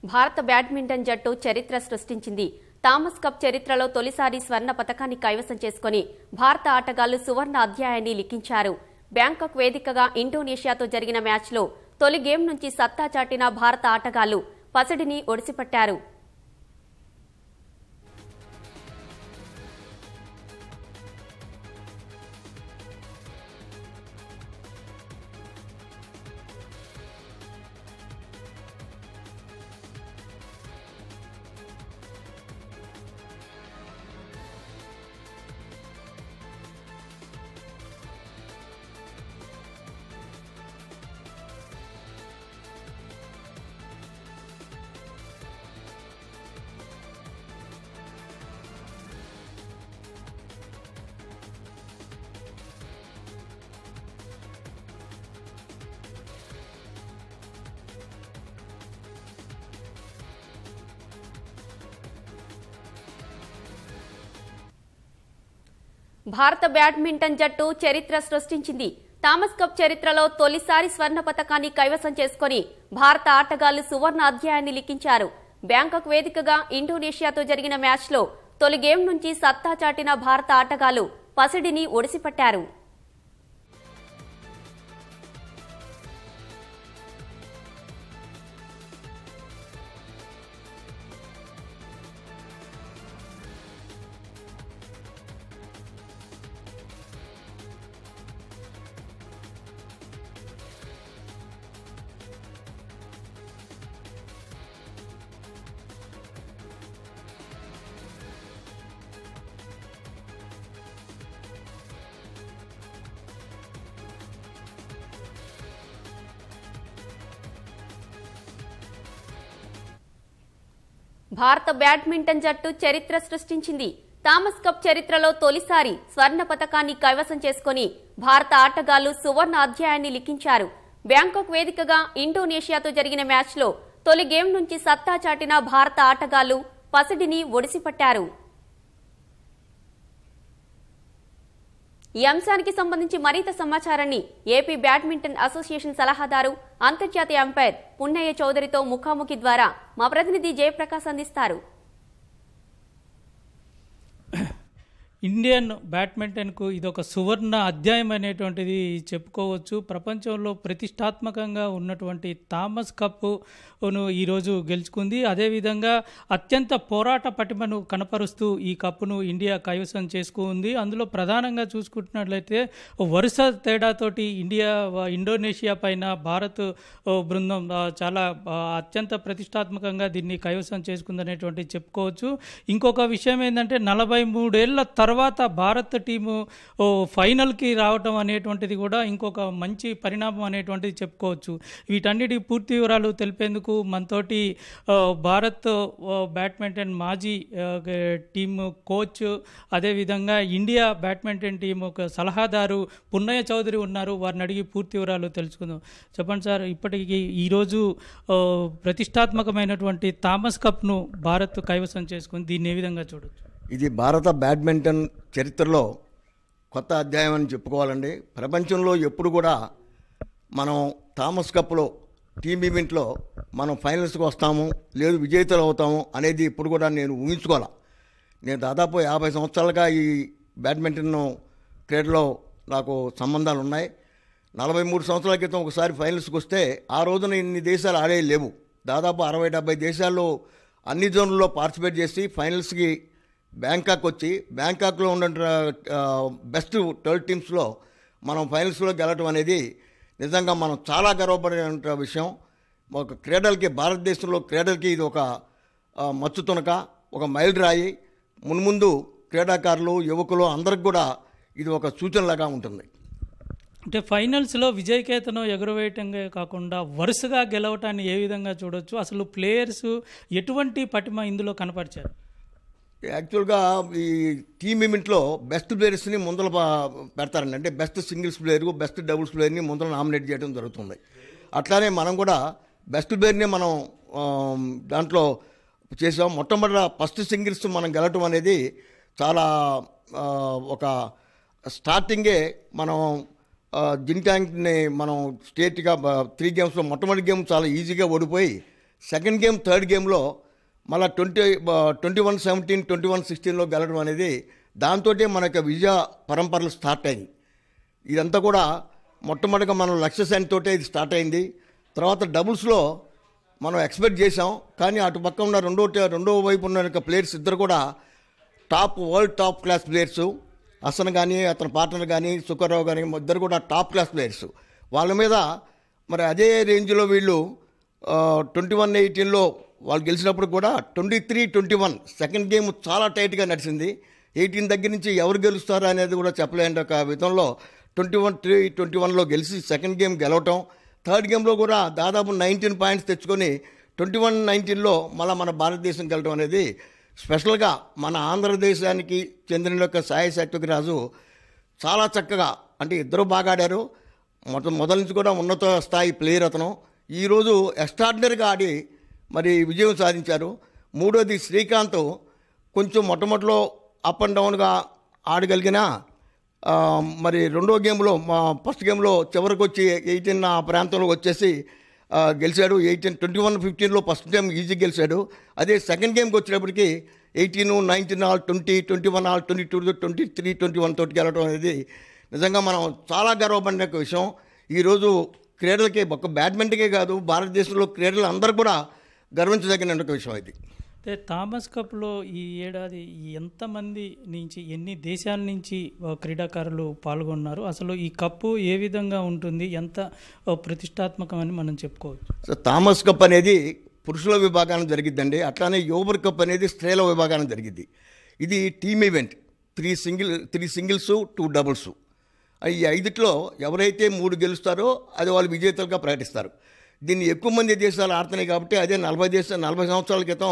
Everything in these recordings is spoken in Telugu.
భారత బ్యాడ్మింటన్ జట్టు చరిత్ర సృష్టించింది థామస్ కప్ చరిత్రలో తొలిసారి స్వర్ణ పతకాన్ని కైవసం చేసుకుని భారత ఆటగాళ్లు సువర్ణ అధ్యాయాన్ని లిఖించారు బ్యాంకాక్ వేదికగా ఇండోనేషియాతో జరిగిన మ్యాచ్లో తొలి గేమ్ నుంచి సత్తా చాటిన భారత ఆటగాళ్లు పసిడిని ఒడిసిపట్టారు భారత బ్యాడ్మింటన్ జట్టు చరిత్ర సృష్టించింది థామస్ కప్ చరిత్రలో తొలిసారి స్వర్ణ పతకాన్ని కైవసం చేసుకుని భారత ఆటగాళ్లు సువర్ణ అధ్యాయాన్ని లిఖించారు బ్యాంకాక్ వేదికగా ఇండోనేషియాతో జరిగిన మ్యాచ్లో తొలి గేమ్ నుంచి సత్తా చాటిన భారత ఆటగాళ్లు పసిడిని ఒడిసిపట్టారు భారత బ్యాడ్మింటన్ జట్టు చరిత్ర సృష్టించింది థామస్ కప్ చరిత్రలో తొలిసారి స్వర్ణ పతకాన్ని కైవసం చేసుకుని భారత ఆటగాళ్లు సువర్ణ అధ్యాయాన్ని లిఖించారు బ్యాంకాక్ వేదికగా ఇండోనేషియాతో జరిగిన మ్యాచ్లో తొలి గేమ్ నుంచి సత్తా చాటిన భారత ఆటగాళ్లు పసిడిని ఒడిసిపట్టారు ఈ అంశానికి సంబంధించి మరింత సమాచారాన్ని ఏపీ బ్యాడ్మింటన్ అసోసియేషన్ సలహాదారు అంతర్జాతీయ అంపైర్ పున్నయ్య చౌదరితో ముఖాముఖి ద్వారా మా ప్రతినిధి జయప్రకాష్ అందిస్తారు ఇండియన్ బ్యాడ్మింటన్కు ఇదొక సువర్ణ అధ్యాయం అనేటువంటిది చెప్పుకోవచ్చు ప్రపంచంలో ప్రతిష్టాత్మకంగా ఉన్నటువంటి థామస్ కప్పును ఈరోజు గెలుచుకుంది అదేవిధంగా అత్యంత పోరాట పటిమను కనపరుస్తూ ఈ కప్పును ఇండియా కైవసం చేసుకుంది అందులో ప్రధానంగా చూసుకుంటున్నట్లయితే వరుస తేడాతోటి ఇండియా ఇండోనేషియా పైన భారత్ ఓ, బృందం ఆ, చాలా ఆ, అత్యంత ప్రతిష్టాత్మకంగా దీన్ని కైవసం చేసుకుందనేటువంటి చెప్పుకోవచ్చు ఇంకొక విషయం ఏంటంటే నలభై మూడేళ్ల తర్వాత భారత్ టీము ఓ, ఫైనల్కి రావటం అనేటువంటిది కూడా ఇంకొక మంచి పరిణామం అనేటువంటిది చెప్పుకోవచ్చు వీటన్నిటి పూర్తి వివరాలు తెలిపేందుకు మనతోటి ఆ, భారత్ ఆ, బ్యాడ్మింటన్ మాజీ ఆ, గ- టీమ్ కోచ్ అదేవిధంగా ఇండియా బ్యాడ్మింటన్ టీం ఒక సలహాదారు పున్నయ్య చౌదరి ఉన్నారు వారిని అడిగి పూర్తి వివరాలు తెలుసుకుందాం చెప్పండి సార్ ఇప్పటికి ఈరోజు ఆ, ప్రతిష్టాత్మకమైనటువంటి థామస్ కప్ను భారత్ కైవసం చేసుకుంది దీన్ని ఏ విధంగా చూడొచ్చు ఇది భారత బ్యాడ్మింటన్ చరిత్రలో కొత్త అధ్యాయం అని చెప్పుకోవాలండి ప్రపంచంలో ఎప్పుడు కూడా మనం థామస్ కప్లో టీమ్ ఈవెంట్లో మనం ఫైనల్స్కి వస్తాము లేదు విజేతలు అవుతాము అనేది ఇప్పుడు కూడా నేను ఊహించుకోవాలా నేను దాదాపు యాభై సంవత్సరాలుగా ఈ బ్యాడ్మింటన్ క్రీడలో నాకు సంబంధాలు ఉన్నాయి నలభై మూడు సంవత్సరాల క్రితం ఒకసారి ఫైనల్స్కి వస్తే ఆ రోజున ఇన్ని దేశాలు ఆడే లేవు దాదాపు అరవై డెబ్బై దేశాల్లో అన్ని జోన్లలో పార్టిసిపేట్ చేసి ఫైనల్స్కి బ్యాంకాక్ వచ్చి బ్యాంకాక్లో ఉన్న బెస్ట్ ట్వెల్వ్ టీమ్స్లో మనం ఫైనల్స్లో గెలవటం అనేది నిజంగా మనం చాలా గర్వపడిన విషయం ఒక క్రీడలకి భారతదేశంలో క్రీడలకి ఇది ఒక ఆ, మచ్చు తునక ఒక మైలురాయి మున్ముందు క్రీడాకారులు యువకులు అందరికి కూడా ఇది ఒక సూచనలాగా ఉంటుంది అంటే ఫైనల్స్లో విజయకేతనం ఎగురవేయటంగా కాకుండా వరుసగా గెలవటాన్ని ఏ విధంగా చూడొచ్చు అసలు ప్లేయర్స్ ఎటువంటి పటిమ ఇందులో కనపరిచారు యాక్చువల్గా ఈ టీమ్ ఈవెంట్లో బెస్ట్ ప్లేయర్స్ని ముందర ప- పెడతారండి అంటే best singles player best doubles ప్లేయర్ని ముందర నామినేట్ చేయడం జరుగుతుంది అట్లానే మనం కూడా బెస్ట్ ప్లేయర్ని మనం ఆమ్, దాంట్లో చేసాం మొట్టమొదట ఫస్ట్ సింగిల్స్ మనం గెలవటం అనేది చాలా ఆ, ఒక స్టార్టింగే మనం ఆ, జిన్ ట్యాంక్ని మనం స్టేట్గా త్రీ గేమ్స్లో మొట్టమొదటి గేమ్ చాలా ఈజీగా ఓడిపోయి సెకండ్ గేమ్ థర్డ్ గేమ్లో మళ్ళీ twenty twenty one seventeen twenty one సిక్స్టీన్లో గెలవడం అనేది దాంతో మన యొక్క విజయ పరంపరలు స్టార్ట్ అయింది ఇదంతా కూడా మొట్టమొదటిగా మనం లక్ష్య తోటే ఇది స్టార్ట్ అయింది తర్వాత డబుల్స్లో మనం ఎక్స్పెక్ట్ చేసాం కానీ అటు పక్క ఉన్న రెండో టే- రెండో వైపు ఉన్న యొక్క ప్లేయర్స్ ఇద్దరు కూడా top world top class players Hasan కానీ అతని పార్ట్నర్ కానీ సుఖరావు కానీ ఇద్దరు కూడా టాప్ క్లాస్ ప్లేయర్స్ వాళ్ళ మీద మరి అదే రేంజ్లో వీళ్ళు ట్వంటీ వన్ ఎయిటీన్లో వాళ్ళు గెలిచినప్పుడు కూడా twenty three twenty one second game చాలా టైట్గా నడిచింది ఎయిటీన్ దగ్గర నుంచి ఎవరు గెలుస్తారా అనేది కూడా చెప్పలేని ఒక విధంలో ట్వంటీ వన్ త్రీ ట్వంటీ వన్లో గెలిచి సెకండ్ గేమ్ గెలవటం థర్డ్ గేమ్లో కూడా దాదాపు నైన్టీన్ పాయింట్స్ తెచ్చుకొని ట్వంటీ వన్ నైన్టీన్లో మళ్ళీ మన భారతదేశం గెలవడం అనేది స్పెషల్గా మన ఆంధ్రదేశానికి చెందిన యొక్క సాయి సాత్విక రాజు చాలా చక్కగా అంటే ఇద్దరు బాగా ఆడారు మొదటి మొదటి నుంచి కూడా ఉన్నత స్థాయి ప్లేయర్ అతను ఈరోజు ఎక్స్ట్రాడినరీగా ఆడి మరి విజయం సాధించారు మూడోది శ్రీకాంత్ కొంచెం మొట్టమొదటిలో అప్ అండ్ డౌన్గా ఆడగలిగిన ఆ, మరి రెండో గేమ్లో మా ఫస్ట్ గేమ్లో చివరికి వచ్చి ఎయిటీన్ ఆ ప్రాంతంలో వచ్చేసి ఆ, గెలిచాడు ఎయిటీన్ ట్వంటీ వన్ ఫిఫ్టీన్లో ఫస్ట్ గేమ్ ఈజీ గెలిచాడు అదే సెకండ్ గేమ్కి వచ్చేటప్పటికి eighteen nineteen all twenty twenty one all twenty two twenty three twenty one తోటి గెలవడం అనేది నిజంగా మనం చాలా గర్వపడిన ఒక విషయం ఈరోజు క్రీడలకి ఒక బ్యాడ్మింటన్కే కాదు భారతదేశంలో క్రీడలు అందరూ కూడా గర్వించదగిన ఒక విషయం ఇది అయితే థామస్ కప్లో ఈ ఏడాది ఎంతమంది నుంచి ఎన్ని దేశాల నుంచి ఆ, క్రీడాకారులు పాల్గొన్నారు అసలు ఈ కప్పు ఏ విధంగా ఉంటుంది ఎంత ఆ, ప్రతిష్టాత్మకమని మనం చెప్పుకోవచ్చు సో థామస్ కప్ అనేది పురుషుల విభాగాన్ని జరిగిద్దండి అట్లానే యోబర్ కప్ అనేది స్త్రీల విభాగాన్ని జరిగిద్ది ఇది team event three single three singles two doubles ఈ ఐదుట్లో ఎవరైతే మూడు గెలుస్తారో అది వాళ్ళు విజేతలుగా ప్రకటిస్తారు దీన్ని ఎక్కువ మంది దేశాలు ఆడుతున్నాయి కాబట్టి అదే నలభై దేశాలు నలభై సంవత్సరాల క్రితం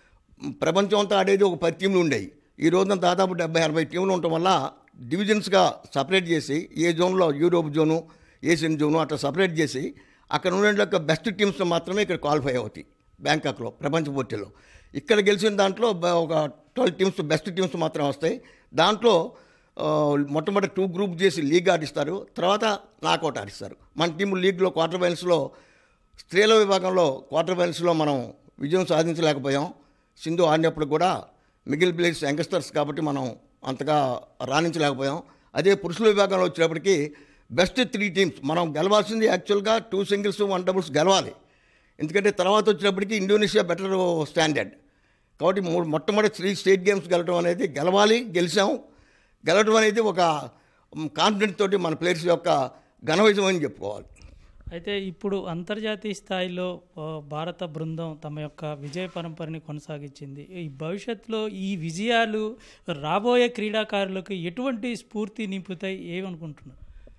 ప్రపంచం అంతా ఆడేది ఒక పది టీంలు ఉండేవి ఈ రోజున దాదాపు డెబ్బై ఎనభై టీంలు ఉండటం వల్ల డివిజన్స్గా సపరేట్ చేసి ఏ జోన్లో యూరోప్ జోను ఏషియన్ జోను అట్లా సపరేట్ చేసి అక్కడ ఉండే యొక్క బెస్ట్ టీమ్స్ మాత్రమే ఇక్కడ క్వాలిఫై అవుతాయి బ్యాంకాక్లో ప్రపంచ పోటీల్లో ఇక్కడ గెలిచిన దాంట్లో బ- ఒక ట్వెల్వ్ టీమ్స్ బెస్ట్ టీమ్స్ మాత్రం వస్తాయి దాంట్లో ఆ, మొట్టమొదటి టూ గ్రూప్ చేసి లీగ్ ఆడిస్తారు తర్వాత నాకౌట్ ఆడిస్తారు మన టీం లీగ్లో క్వార్టర్ ఫైనల్స్లో స్త్రీల విభాగంలో క్వార్టర్ ఫైనల్స్లో మనం విజయం సాధించలేకపోయాం సింధు ఆడినప్పుడు కూడా మిగిలిన ప్లేయర్స్ యంగ్స్టర్స్ కాబట్టి మనం అంతగా రాణించలేకపోయాం అదే పురుషుల విభాగంలో వచ్చేటప్పటికి బెస్ట్ త్రీ టీమ్స్ మనం గెలవాల్సింది యాక్చువల్గా టూ సింగిల్స్ వన్ డబుల్స్ గెలవాలి ఎందుకంటే తర్వాత వచ్చినప్పటికీ ఇండోనేషియా బెటర్ స్టాండర్డ్ కాబట్టి మూడు మొట్టమొదటి త్రీ స్టేట్ గేమ్స్ గెలవడం అనేది గెలవాలి గెలిచాం గెలవడం అనేది ఒక కాన్ఫిడెంట్ తోటి మన ప్లేయర్స్ యొక్క ఘన విజయం అని చెప్పుకోవాలి అయితే ఇప్పుడు అంతర్జాతీయ స్థాయిలో ఆ, భారత బృందం తమ యొక్క విజయ పరంపరని కొనసాగించింది ఈ భవిష్యత్తులో ఈ విజయాలు రాబోయే క్రీడాకారులకు ఎటువంటి స్ఫూర్తి నింపుతాయి ఏమనుకుంటున్నారు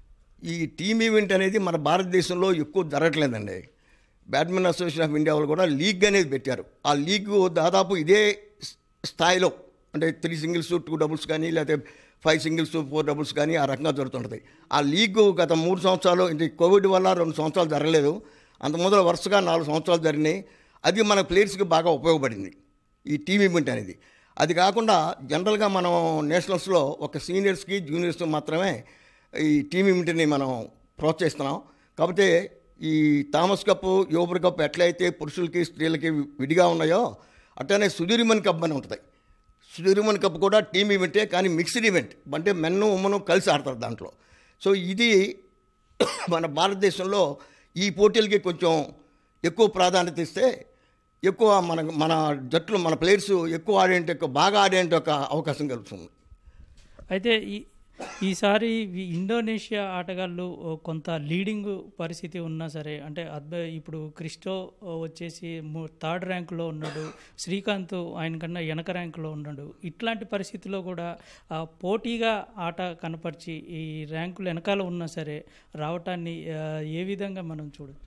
ఈ టీమ్ ఈవెంట్ అనేది మన భారతదేశంలో ఎక్కువ జరగట్లేదండి బ్యాడ్మింటన్ అసోసియేషన్ ఆఫ్ ఇండియా వాళ్ళు కూడా లీగ్ అనేది పెట్టారు ఆ లీగ్ దాదాపు ఇదే స్- స్థాయిలో అంటే త్రీ సింగిల్స్ టూ డబుల్స్ కానీ లేకపోతే ఫైవ్ సింగిల్స్ ఫోర్ డబుల్స్ కానీ ఆ రకంగా జరుగుతుంటుంది ఆ లీగ్ గత మూడు సంవత్సరాలు ఇది కోవిడ్ వల్ల రెండు సంవత్సరాలు జరగలేదు అంత మొదలు వరుసగా నాలుగు సంవత్సరాలు జరిగినాయి అది మన ప్లేయర్స్కి బాగా ఉపయోగపడింది ఈ టీమ్ ఈవెంట్ అనేది అది కాకుండా జనరల్గా మనం నేషనల్స్లో ఒక సీనియర్స్కి జూనియర్స్ మాత్రమే ఈ టీమ్ ఈవెంట్ని మనం ప్రోత్సహిస్తున్నాం కాకపోతే ఈ థామస్ కప్ యోబర్ కప్ ఎట్లయితే పురుషులకి స్త్రీలకి విడిగా ఉన్నాయో అట్లనే సుధీర్మన్ కప్ అని ఉంటుంది సుధీర్మన్ కప్ కూడా టీమ్ ఈవెంటే కానీ మిక్స్డ్ ఈవెంట్ అంటే మెన్ను ఉమ్మను కలిసి ఆడతారు దాంట్లో సో ఇది మన భారతదేశంలో ఈ పోటీలకి కొంచెం ఎక్కువ ప్రాధాన్యత ఇస్తే ఎక్కువ మన మన జట్లు మన ప్లేయర్స్ ఎక్కువ ఆడేంటే బాగా ఆడేంటే ఒక అవకాశం కలుగుతుంది అయితే ఈ ఈసారి ఈ ఇండోనేషియా ఆటగాళ్ళు ఓ, కొంత లీడింగ్ పరిస్థితి ఉన్నా సరే అంటే అద్భు ఇప్పుడు క్రిస్టో ఓ, వచ్చేసి మూ- థర్డ్ ర్యాంకులో ఉన్నాడు శ్రీకాంత్ ఆయన కన్నా వెనక ర్యాంకులో ఉన్నాడు ఇట్లాంటి పరిస్థితిలో కూడా ఆ, పోటీగా ఆట కనపరిచి ఈ ర్యాంకులు వెనకాల ఉన్నా సరే రావటాన్ని ఆ, ఏ విధంగా మనం చూడొచ్చు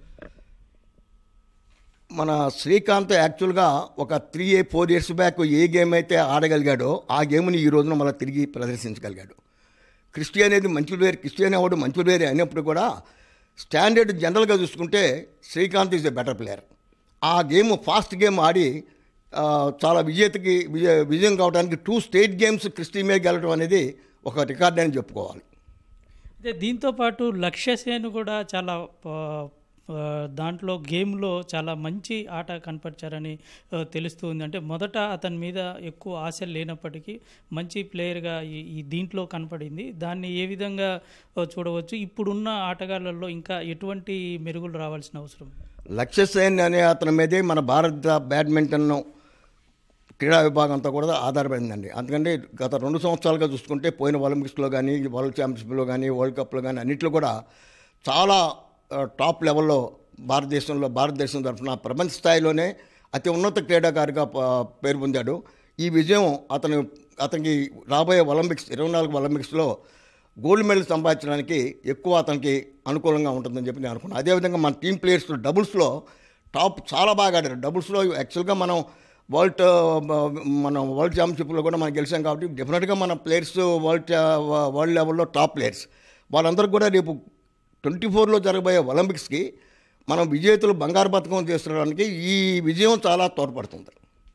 మన శ్రీకాంత్ యాక్చువల్గా ఒక త్రీ ఏ ఫోర్ ఇయర్స్ బ్యాక్ ఏ గేమ్ అయితే ఆడగలిగాడో ఆ గేమ్ని ఈ రోజున మళ్ళీ తిరిగి ప్రదర్శించగలిగాడు క్రిస్టి అనేది మంచి ప్లేయర్ క్రిస్టి అనేవాడు మంచి ప్లేయర్ అయినప్పుడు కూడా స్టాండర్డ్ జనరల్గా చూసుకుంటే Srikanth is a better player ఆ గేమ్ ఫాస్ట్ గేమ్ ఆడి ఆ, చాలా విజేతకి విజయ విజయం కావడానికి టూ స్టేట్ గేమ్స్ క్రిస్టి మీద గెలవడం అనేది ఒక రికార్డ్ అని చెప్పుకోవాలి అయితే దీంతో పాటు లక్ష్య సేన్ కూడా చాలా ఆ, ఆ, దాంట్లో గేమ్లో చాలా మంచి ఆట కనపరిచారని ఆ, తెలుస్తుంది అంటే మొదట అతని మీద ఎక్కువ ఆశలు లేనప్పటికీ మంచి ప్లేయర్గా ఈ ఈ దీంట్లో కనపడింది దాన్ని ఏ విధంగా ఆ, చూడవచ్చు ఇప్పుడున్న ఆటగాళ్ళల్లో ఇంకా ఎటువంటి మెరుగులు రావాల్సిన అవసరం లక్ష్య సేన్ అనే అతని మీదే మన భారత బ్యాడ్మింటన్ క్రీడా విభాగం అంతా కూడా ఆధారపడిందండి అందుకంటే గత రెండు సంవత్సరాలుగా చూసుకుంటే పోయిన ఒలింపిక్స్లో కానీ వరల్డ్ ఛాంపియన్షిప్లో కానీ వరల్డ్ కప్లో కానీ అన్నింటిలో కూడా చాలా ఆ, టాప్ లెవెల్లో భారతదేశంలో భారతదేశం తరఫున ప్రపంచ స్థాయిలోనే అతి ఉన్నత క్రీడాకారిగా ప- పేరు పొందాడు ఈ విజయం అతను అతనికి రాబోయే ఒలింపిక్స్ ఇరవై నాలుగు ఒలింపిక్స్లో గోల్డ్ మెడల్ సంపాదించడానికి ఎక్కువ అతనికి అనుకూలంగా ఉంటుందని చెప్పి నేను అనుకున్నాను అదేవిధంగా మన టీం ప్లేయర్స్ డబుల్స్లో టాప్ చాలా బాగా ఆడారు డబుల్స్లో యాక్చువల్గా మనం వరల్డ్ మనం వరల్డ్ ఛాంపియన్షిప్లో కూడా మనం గెలిచాం కాబట్టి డెఫినెట్గా మన ప్లేయర్స్ వరల్డ్ చా- వరల్డ్ లెవెల్లో టాప్ ప్లేయర్స్ వాళ్ళందరూ కూడా రేపు ట్వంటీ ఫోర్లో జరగబోయే ఒలింపిక్స్కి మనం విజేతలు బంగారు పథకం చేస్తుడానికి ఈ విజయం చాలా తోడ్పడుతుంది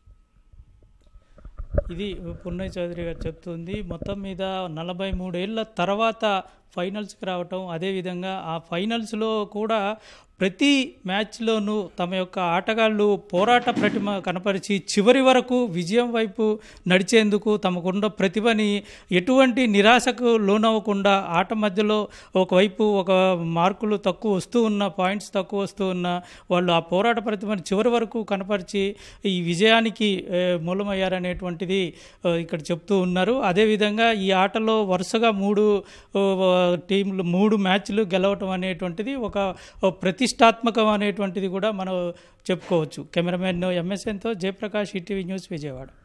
ఇది పున్నయ్య చౌదరి గారు చెప్తుంది మొత్తం మీద నలభై మూడేళ్ల తర్వాత ఫైనల్స్కి రావటం అదేవిధంగా ఆ ఫైనల్స్లో కూడా ప్రతి మ్యాచ్లోనూ తమ యొక్క ఆటగాళ్ళు పోరాట ప్రతిమ కనపరిచి చివరి వరకు విజయం వైపు నడిచేందుకు తమకున్న ప్రతిభని ఎటువంటి నిరాశకు లోనవ్వకుండా ఆట మధ్యలో ఒకవైపు ఒక మార్కులు తక్కువ వస్తూ ఉన్న పాయింట్స్ తక్కువ వస్తూ ఉన్న వాళ్ళు ఆ పోరాట ప్రతిభని చివరి వరకు కనపరిచి ఈ విజయానికి ఏ, మూలమయ్యారనేటువంటిది ఆ, ఇక్కడ చెప్తూ ఉన్నారు అదేవిధంగా ఈ ఆటలో వరుసగా మూడు ఆ, టీంలు మూడు మ్యాచ్లు గెలవటం అనేటువంటిది ఒక ఓ ప్రతిష్టాత్మకం అనేటువంటిది కూడా మనం చెప్పుకోవచ్చు కెమెరామెన్ ఎంఎస్ఎన్తో జయప్రకాష్ ఈటీవీ న్యూస్ విజయవాడ